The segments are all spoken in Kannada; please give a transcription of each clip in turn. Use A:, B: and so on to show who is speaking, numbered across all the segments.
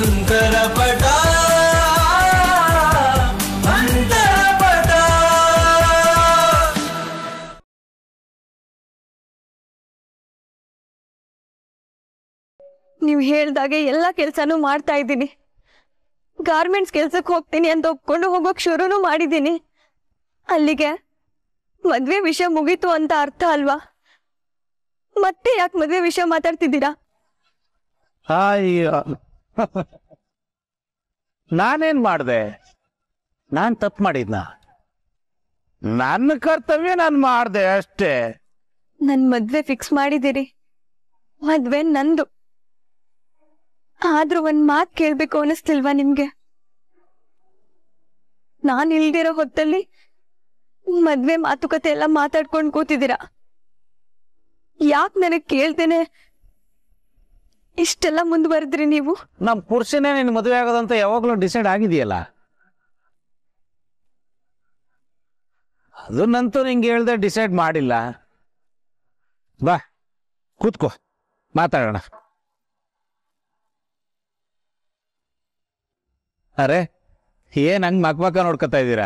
A: ಅಂತರ ಪಟ ಅಂತರ ಪಟ
B: ನೀವು ಹೇಳ್ದಾಗೆ ಎಲ್ಲ ಕೆಲಸನೂ ಮಾಡ್ತಾ ಇದ್ದೀನಿ ಗಾರ್ಮೆಂಟ್ಸ್ ಕೆಲ್ಸಕ್ಕೆ ಹೋಗ್ತೀನಿ ಅಂತ ಒಪ್ಕೊಂಡು ಹೋಗೋಕ್ ಶುರುನೂ ಮಾಡಿದ್ದೀನಿ ಅಲ್ಲಿಗೆ ಮದ್ವೆ ವಿಷಯ ಮುಗೀತು ಅಂತ ಅರ್ಥ ಅಲ್ವಾ ಮತ್ತೆ ಯಾಕೆ ಮದ್ವೆ ವಿಷಯ ಮಾತಾಡ್ತಿದ್ದೀರಾ
C: ಅಯ್ಯೋ ನಾನೇನ್ ಮಾಡ್ದೆ ನಾನ್ ತಪ್ಪು ಮಾಡಿದ್ನ ನನ್ನ ಕರ್ತವ್ಯ ನಾನು ಮಾಡ್ದೆ ಅಷ್ಟೇ
B: ನನ್ ಮದ್ವೆ ಫಿಕ್ಸ್ ಮಾಡಿದ್ದೀರಿ ಮದ್ವೆ ನಂದು ಆದ್ರೂ ಒಂದ್ ಮಾತ್ ಕೇಳ್ಬೇಕು ಅನಿಸ್ತಿಲ್ವಾ ನಿಮ್ಗೆ ನಾನ್ ಇಲ್ದಿರೋ ಹೊತ್ತಲ್ಲಿ ಮದ್ವೆ ಮಾತುಕತೆ ಎಲ್ಲ ಮಾತಾಡ್ಕೊಂಡ್ ಕೂತಿದ್ದೀರಾ ಯಾಕ್ ನನಗ್ ಕೇಳ್ದೇನೆ ಇಷ್ಟೆಲ್ಲ ಮುಂದುವರೆದ್ರಿ ನೀವು
C: ನಮ್ ಪುರುಷನೇ ನಿನ್ ಮದುವೆ ಆಗೋದಂತ ಯಾವಾಗ್ಲೂ ಡಿಸೈಡ್ ಆಗಿದೆಯಲ್ಲ ಅದನ್ನಂತೂ ನಿಂಗೆ ಹೇಳ್ದೆ ಡಿಸೈಡ್ ಮಾಡಿಲ್ಲ ಬಾ ಕೂತ್ಕೋ ಮಾತಾಡೋಣ ಅರೆ ಏನ್ ಹಂಗ್ ಮಕ್ಮಕ್ಕ ನೋಡ್ಕೊತಾ ಇದ್ದೀರಾ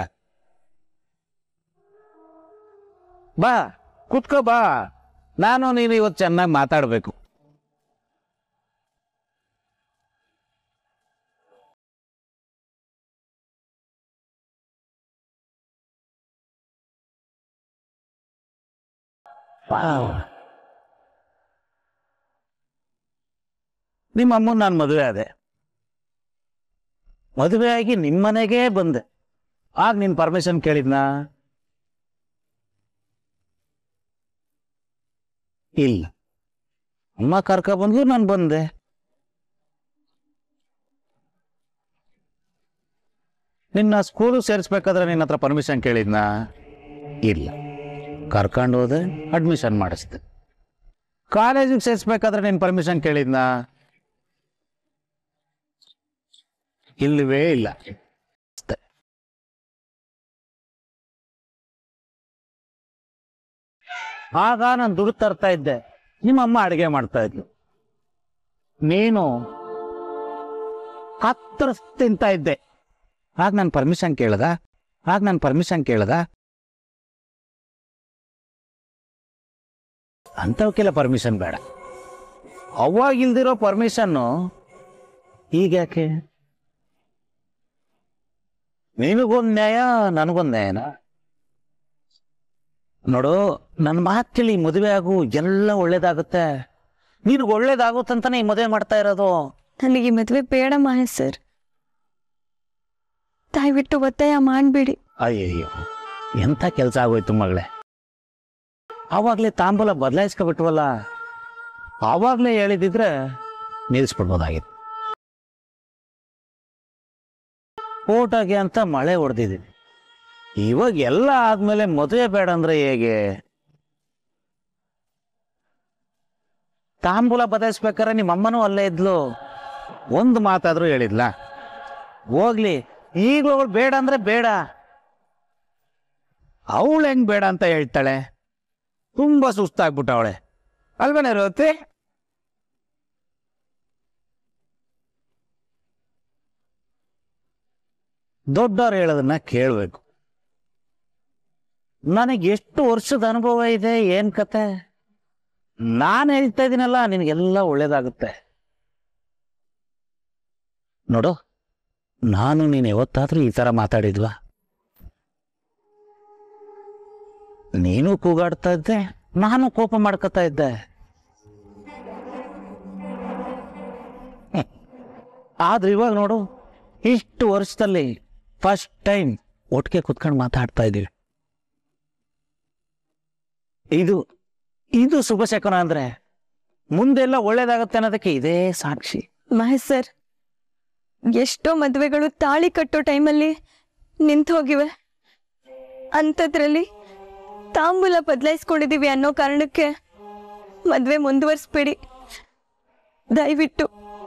C: ಬಾ ಕೂತ್ಕೋ ಬಾ ನಾನು ನೀನು ಇವತ್ತು ಚೆನ್ನಾಗಿ ಮಾತಾಡಬೇಕು ನಿಮ್ಮ ಅಮ್ಮನ ನಾನು ಮದುವೆ ಆದೆ ಮದುವೆ ಆಗಿ ನಿಮ್ಮನೆಗೇ ಬಂದೆ ಆಗ ನೀನು ಪರ್ಮಿಷನ್ ಕೇಳಿದ್ನಾ ಇಲ್ಲ ಅಮ್ಮ ಕರ್ಕ ಬಂದ್ಲು ನಾನು ಬಂದೆ ನಿನ್ನ ಸ್ಕೂಲು ಸೇರಿಸ್ಬೇಕಾದ್ರೆ ನಿನ್ನ ಹತ್ರ ಪರ್ಮಿಷನ್ ಕೇಳಿದ್ನಾ ಇಲ್ಲ ಕರ್ಕೊಂಡು ಹೋದೆ ಅಡ್ಮಿಷನ್ ಮಾಡಿಸ್ದೆ ಕಾಲೇಜಿಗೆ ಸೇರಿಸ್ಬೇಕಾದ್ರೆ ನೀನು ಪರ್ಮಿಷನ್ ಕೇಳಿದ್ನಾ ಇಲ್ಲವೇ ಇಲ್ಲ ಅಷ್ಟೆ. ಆಗ ನಾನು ದುಡ್ಡು ತರ್ತಾ ಇದ್ದೆ ನಿಮ್ಮಮ್ಮ ಅಡಿಗೆ ಮಾಡ್ತಾ ಇದ್ಲು ನೀನು ಹತ್ರ ತಿಂತಾ ಇದ್ದೆ ಆಗ ನಾನು ಪರ್ಮಿಷನ್ ಕೇಳ್ದ ಆಗ ನಾನು ಪರ್ಮಿಷನ್ ಕೇಳ್ದ ಅಂಥವಕ್ಕೆಲ್ಲ ಪರ್ಮಿಷನ್ ಬೇಡ ಅವಾಗ ಇಲ್ದಿರೋ ಪರ್ಮಿಷನ್ನು ಈಗ ಯಾಕೆ ನಿನಗೊಂದು ನ್ಯಾಯ ನನಗೊಂದು ನ್ಯಾಯನ ನೋಡು ನನ್ನ ಮಾತು ಕೇಳಿ ಮದುವೆ ಆಗು ಎಲ್ಲ ಒಳ್ಳೇದಾಗುತ್ತೆ ನಿನಗೆ ಒಳ್ಳೇದಾಗುತ್ತಂತಾನೆ ಈ ಮದುವೆ ಮಾಡ್ತಾ ಇರೋದು
B: ನನಗೆ ಈ ಮದ್ವೆ ಬೇಡ ಮಹೇಶ್ ಸರ್ ದಯವಿಟ್ಟು ಒತ್ತಾಯ ಮಾಡ್ಬೇಡಿ
C: ಅಯ್ಯಯ್ಯೋ ಎಂಥ ಕೆಲಸ ಆಗೋಯ್ತು ಮಗಳೇ ಆವಾಗಲೇ ತಾಂಬೂಲ ಬದಲಾಯಿಸ್ಕೊಬಿಟ್ವಲ್ಲ ಆವಾಗಲೇ ಹೇಳಿದಿದ್ರೆ ನಿಲ್ಲಿಸ್ಬಿಡ್ಬೋದಾಗಿತ್ತು ಊಟಕ್ಕೆ ಅಂತ ಮಳೆ ಹೊಡೆದಿದ್ದೀವಿ ಇವಾಗ ಎಲ್ಲ ಆದ್ಮೇಲೆ ಮದುವೆ ಬೇಡ ಅಂದ್ರೆ ಹೇಗೆ ತಾಂಬೂಲ ಬದಲಾಯಿಸ್ಬೇಕಾರೆ ನಿಮ್ಮ ಅಮ್ಮನೂ ಅಲ್ಲೇ ಇದ್ಲು ಒಂದು ಮಾತಾದ್ರೂ ಹೇಳಿದ್ಲ ಹೋಗ್ಲಿ ಈಗಲೂ ಅವಳು ಬೇಡ ಅಂದ್ರೆ ಬೇಡ ಅವಳು ಹೆಂಗ್ ಬೇಡ ಅಂತ ಹೇಳ್ತಾಳೆ ತುಂಬಾ ಸುಸ್ತಾಗ್ಬಿಟ್ಟವಳೆ ಅಲ್ವೇನೆ ರೋತಿ ದೊಡ್ಡವ್ರು ಹೇಳೋದನ್ನ ಕೇಳಬೇಕು ನನಗೆ ಎಷ್ಟು ವರ್ಷದ ಅನುಭವ ಇದೆ ಏನ್ ಕತೆ ನಾನು ಹೇಳ್ತಾ ಇದ್ದೀನಲ್ಲ ನಿನಗೆಲ್ಲ ಒಳ್ಳೇದಾಗುತ್ತೆ ನೋಡು ನಾನು ನೀನು ಯಾವತ್ತಾದ್ರೂ ಈ ಥರ ಮಾತಾಡಿದ್ವಾ ನೀನು ಕೂಗಾಡ್ತಾ ಇದ್ದೆ ನಾನು ಕೋಪ ಮಾಡ್ಕೊತಾ ಇದ್ದೆ ಹ್ಮ್. ಆದ್ರೆ ಇವಾಗ ನೋಡು ಇಷ್ಟು ವರ್ಷದಲ್ಲಿ ಫಸ್ಟ್ ಟೈಮ್ ಒಟ್ಟಿಗೆ ಕುತ್ಕೊಂಡು ಮಾತಾಡ್ತಾ ಇದ್ದೀವಿ ಇದು ಇದು ಶುಭ ಶಕುನ ಅಂದ್ರೆ ಮುಂದೆಲ್ಲ ಒಳ್ಳೇದಾಗತ್ತೆ ಅನ್ನೋದಕ್ಕೆ ಇದೇ ಸಾಕ್ಷಿ
B: ಮಹೇಶ್ ಸರ್ ಎಷ್ಟೋ ಮದುವೆಗಳು ತಾಳಿ ಕಟ್ಟೋ ಟೈಮಲ್ಲಿ ನಿಂತು ಹೋಗಿವೆ ಅಂಥದ್ರಲ್ಲಿ ತಾಂಬೂಲ ಬದಲಾಯಿಸ್ಕೊಂಡಿದೀವಿ ಅನ್ನೋ ಕಾರಣಕ್ಕೆ ಮದುವೆ ಮುಂದುವರಿಸ್ಬೇಡಿ ದಯವಿಟ್ಟು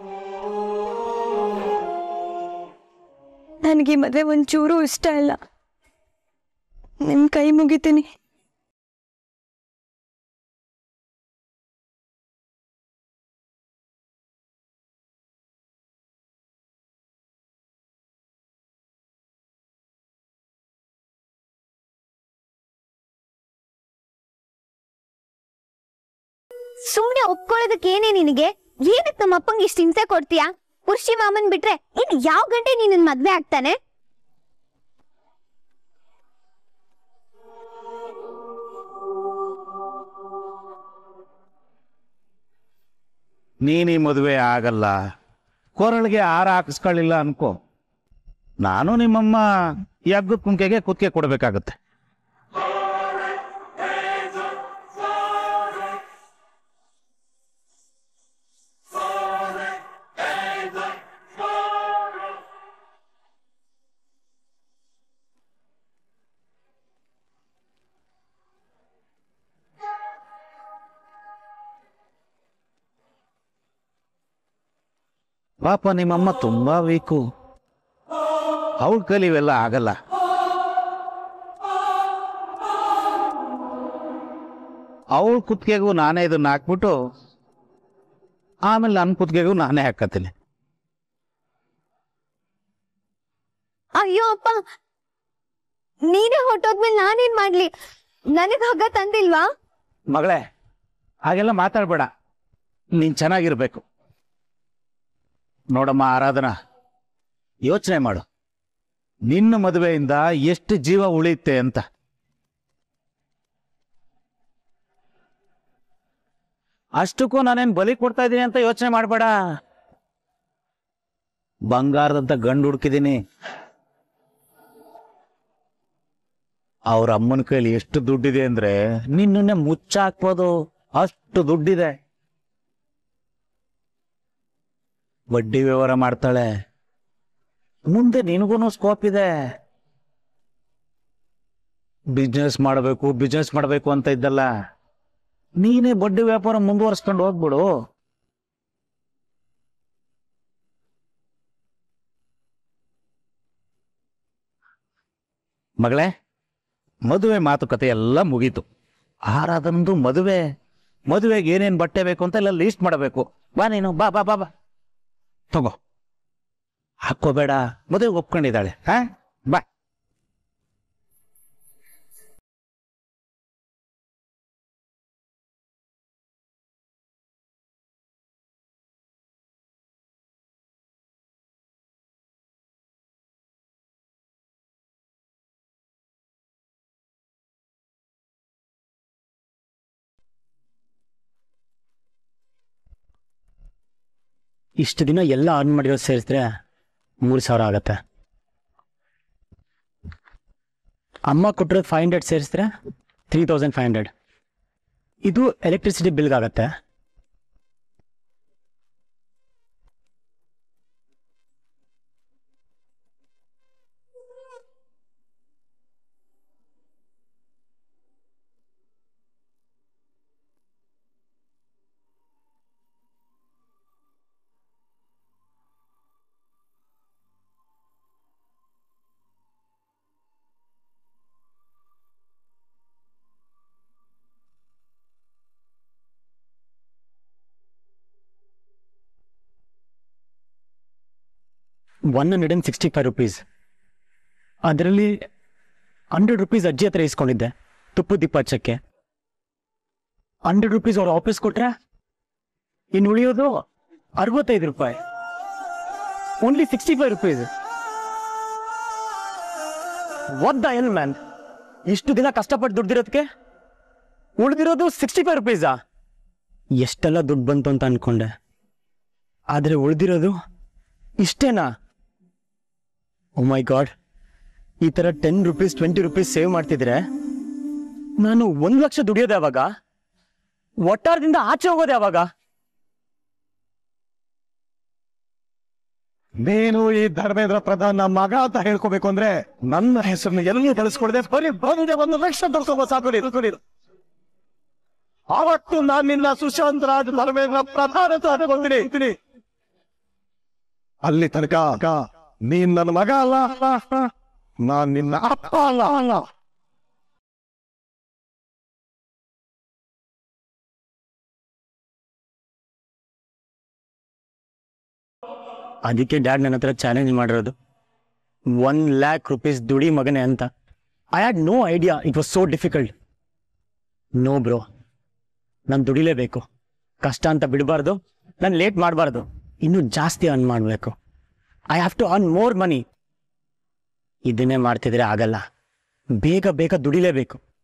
B: ನನಗೆ ಈ ಮದುವೆ ಒಂಚೂರು ಇಷ್ಟ ಇಲ್ಲ ನಿಮ್ಮ ಕೈ ಮುಗಿತೀನಿ
D: ಸುಮ್ನೆ ಒಪ್ಕೊಳ್ಳೋದಕ್ಕೆ ಏನೇ ನಿನಗೆ ಏನಕ್ಕೆ ನಮ್ಮ ಅಪ್ಪಂಗೆ ಇಷ್ಟ ಹಿಂಸೆ ಕೊಡ್ತೀಯಾ ಪುರುಷಿ ಮಾಮನ್ ಬಿಟ್ರೆ ಇನ್ ಯಾವ ಗಂಟೆ ನೀನ್ ಮದ್ವೆ ಆಗ್ತಾನೆ
C: ನೀನು ಈ ಮದುವೆ ಆಗಲ್ಲ ಕೊರಳಿಗೆ ಹಾರ ಹಾಕಿಸ್ಕೊಳ್ಳಿಲ್ಲ ಅನ್ಕೋ ನಾನು ನಿಮ್ಮಮ್ಮ ಯಗ್ಗದ ಕುಂಕೆಗೆ ಕುತ್ತಿಗೆ ಕೊಡಬೇಕಾಗತ್ತೆ ಪಾಪ ನಿಮ್ಮಮ್ಮ ತುಂಬಾ ವೀಕು ಅವಳ ಕೈಲಿ ಇವೆಲ್ಲ ಆಗಲ್ಲ ಅವಳ ಕುತ್ತಿಗೆಗೂ ನಾನೇ ಇದನ್ನ ಹಾಕ್ಬಿಟ್ಟು ಆಮೇಲೆ ನನ್ನ ಕುತ್ತಿಗೆಗೂ ನಾನೇ ಹಾಕತ್ತೀನಿ
D: ಅಯ್ಯೋ ಅಪ್ಪ ನೀನೇ ಹೊಟ್ಟೋದ್ಮೇಲೆ ನಾನೇನ್ ಮಾಡ್ಲಿ ನನಗ್ ಹಗ್ಗ ತಂದಿಲ್ವಾ
C: ಮಗಳೇ ಹಾಗೆಲ್ಲ ಮಾತಾಡ್ಬೇಡ ನೀನ್ ಚೆನ್ನಾಗಿರ್ಬೇಕು ನೋಡಮ್ಮ ಆರಾಧನಾ ಯೋಚನೆ ಮಾಡು ನಿನ್ನ ಮದುವೆಯಿಂದ ಎಷ್ಟು ಜೀವ ಉಳಿಯುತ್ತೆ ಅಂತ ಅಷ್ಟಕ್ಕೂ ನಾನೇನ್ ಬಲಿ ಕೊಡ್ತಾ ಇದ್ದೀನಿ ಅಂತ ಯೋಚನೆ ಮಾಡಬೇಡ ಬಂಗಾರದಂತ ಗಂಡು ಹುಡುಕಿದ್ದೀನಿ ಅವ್ರ ಅಮ್ಮನ ಕೈಲಿ ಎಷ್ಟು ದುಡ್ಡಿದೆ ಅಂದ್ರೆ ನಿನ್ನನ್ನೇ ಮುಚ್ಚಾಕ್ಬೋದು ಅಷ್ಟು ದುಡ್ಡಿದೆ ಬಡ್ಡಿ ವ್ಯವಹಾರ ಮಾಡ್ತಾಳೆ ಮುಂದೆ ನಿನಗೂ ಸ್ಕೋಪ್ ಇದೆ ಬಿಸ್ನೆಸ್ ಮಾಡಬೇಕು ಬಿಸ್ನೆಸ್ ಮಾಡಬೇಕು ಅಂತ ಇದ್ದಲ್ಲ ನೀನೇ ಬಡ್ಡಿ ವ್ಯಾಪಾರ ಮುಂದುವರಿಸ್ಕೊಂಡು ಹೋಗ್ಬಿಡು ಮಗಳೇ ಮದುವೆ ಮಾತುಕತೆ ಎಲ್ಲ ಮುಗೀತು ಆರಾದಂದು ಮದುವೆ ಮದುವೆಗೆ ಏನೇನ್ ಬಟ್ಟೆ ಬೇಕು ಅಂತ ಎಲ್ಲ ಲೀಸ್ಟ್ ಮಾಡಬೇಕು ಬಾ ನೀನು ಬಾ ಬಾ ಬಾ ಬಾ ತಗೋ ಹಾಕೋಬೇಡ ಮದುವೆ ಒಪ್ಕೊಂಡಿದ್ದಾಳೆ ಹಾ ಬಾ
E: ಇಷ್ಟು ದಿನ ಎಲ್ಲ ಅರ್ನ್ ಮಾಡಿರೋದು ಸೇರಿಸಿದ್ರೆ ಮೂರು ಸಾವಿರ ಆಗತ್ತೆ ಅಮ್ಮ ಕೊಟ್ಟಿರೋದು ಫೈವ್ ಹಂಡ್ರೆಡ್ ಸೇರಿಸಿದ್ರೆ ತ್ರೀ ತೌಸಂಡ್ ಫೈವ್ ಹಂಡ್ರೆಡ್ ಇದು ಎಲೆಕ್ಟ್ರಿಸಿಟಿ ಬಿಲ್ಗಾಗತ್ತೆ one hundred and sixty five rupees ಅದರಲ್ಲಿ ಹಂಡ್ರೆಡ್ ರುಪೀಸ್ ಅಜ್ಜಿ ಹತ್ರ ಇಸ್ಕೊಂಡಿದ್ದೆ ತುಪ್ಪದ ದೀಪ ಹಚ್ಚಕ್ಕೆ ಹಂಡ್ರೆಡ್ ರುಪೀಸ್ ಅವ್ರ ಆಫೀಸ್ ಕೊಟ್ರೆ ಇನ್ನು ಉಳಿಯೋದು ಅರವತ್ತೈದು ರೂಪಾಯಿ only sixty five rupees what the hell man ಇಷ್ಟು ದಿನ ಕಷ್ಟಪಟ್ಟು ದುಡ್ದಿರೋದಕ್ಕೆ ಉಳಿದಿರೋದು ಸಿಕ್ಸ್ಟಿ ಫೈವ್ ರುಪೀಸಾ ಎಷ್ಟೆಲ್ಲ ದುಡ್ಡು ಬಂತು ಅಂತ ಅನ್ಕೊಂಡೆ ಆದರೆ ಉಳಿದಿರೋದು ಇಷ್ಟೇನಾ ಓ ಮೈ ಗಾಡ್ ಈ ಥರ ten rupees twenty rupees save ಮಾಡ್ತಿದ್ರೆ ನಾನು ಒಂದು ಲಕ್ಷ ದುಡಿಯೋದು ಯಾವಾಗ ಒಟ್ಟಾರದಿಂದ ಆಚೆ ಹೋಗೋದು ಯಾವಾಗ
F: ನೀನು ಈ ಧರ್ಮೇಂದ್ರ ಪ್ರಧಾನ್ ಮಗ ಅಂತ ಹೇಳ್ಕೋಬೇಕು ಅಂದ್ರೆ ನನ್ನ ಹೆಸರನ್ನ ಎಲ್ಲಿ ಬಳಸ್ಕೊಡದೆ ಬರೀ ಬಂದೆ ಒಂದು ಲಕ್ಷ ತರ್ಕೋಬೋ ಸಾಕು ನೀನು ನೀನು. ಆವತ್ತು ನಾನು ನಿನ್ನ ಸುಶಾಂತ್ ರಾಜ್ ಧರ್ಮೇಂದ್ರ ಪ್ರಧಾನ್ ಅಂತ ಅನ್ಕೊಂತೀನಿ ಅಲ್ಲಿ ತನಕ ನೀನ್ ನನ್ನ ಮಗ ಅಲ್ಲ ನಾನ್ ನಿನ್ನ ಅಪ್ಪ ಅಲ್ಲ ಅಲ್ಲ
E: ಅದಕ್ಕೆ ಡ್ಯಾಡ್ ನನ್ನ ಹತ್ರ ಚಾಲೆಂಜ್ ಮಾಡಿರೋದು ಒನ್ ಲ್ಯಾಕ್ ರುಪೀಸ್ ದುಡಿ ಮಗನೆ ಅಂತ I had no idea it was so difficult no bro ನಾನು ದುಡಿಲೇಬೇಕು ಕಷ್ಟ ಅಂತ ಬಿಡಬಾರ್ದು ನಾನು ಲೇಟ್ ಮಾಡಬಾರ್ದು ಇನ್ನೂ ಜಾಸ್ತಿ ಅರ್ನ್ ಮಾಡಬೇಕು I have to earn more money ಇದನ್ನೇ ಮಾಡ್ತಿದ್ರೆ ಆಗಲ್ಲ ಬೇಗ ಬೇಗ ದುಡಿಲೇಬೇಕು